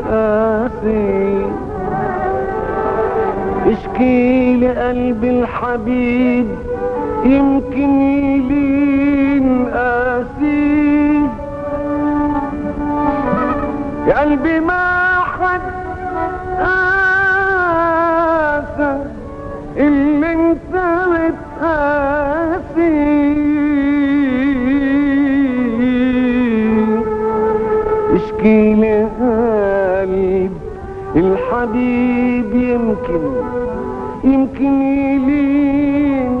قاسي اشكي لقلبي الحبيب يمكن يلين قاسي يا قلبي ما حد قاسى اللي انت بتقاسي اشكي لقلب الحبيب يمكن يمكن يلين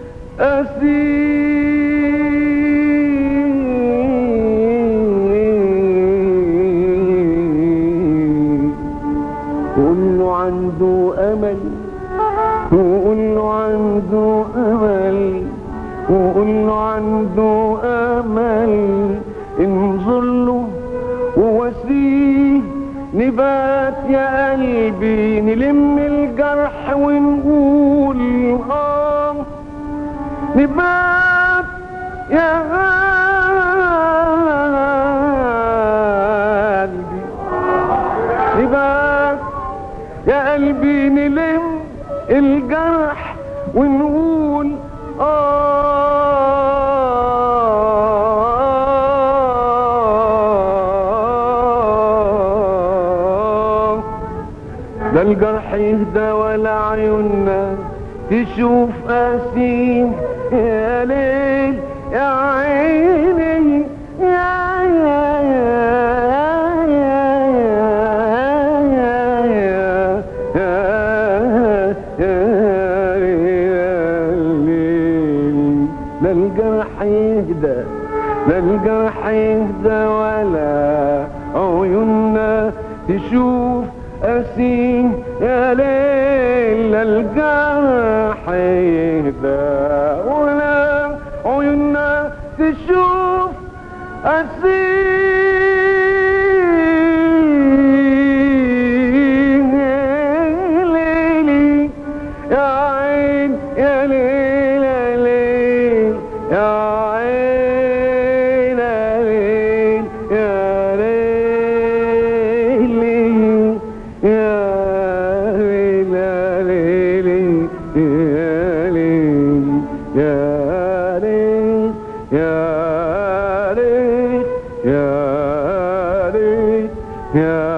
أسير قول له عنده أمل وقول له عنده أمل وقول له عنده أمل انظر له وواسيه نبات يا قلبي نلم الجرح ونقول آه نبات يا قلبي نبات يا قلبي نلم الجرح ونقول آه لا الجرح يهدى ولا عيوننا تشوف قاسين يا ليل يا عيني يا يا يا يا يا يا يا يا يا ليل لا الجرح يهدى لا الجرح يهدى ولا عيوننا تشوف أسين يا ليل لا الجرح يهدى ولا عيوننا تشوف أسين يا ليلي يا عين يا ليل يا ليل يا عين يا ليل يا ليل يا ليل يا ليل يا ليل يا ليل يا ليل يا ليل يا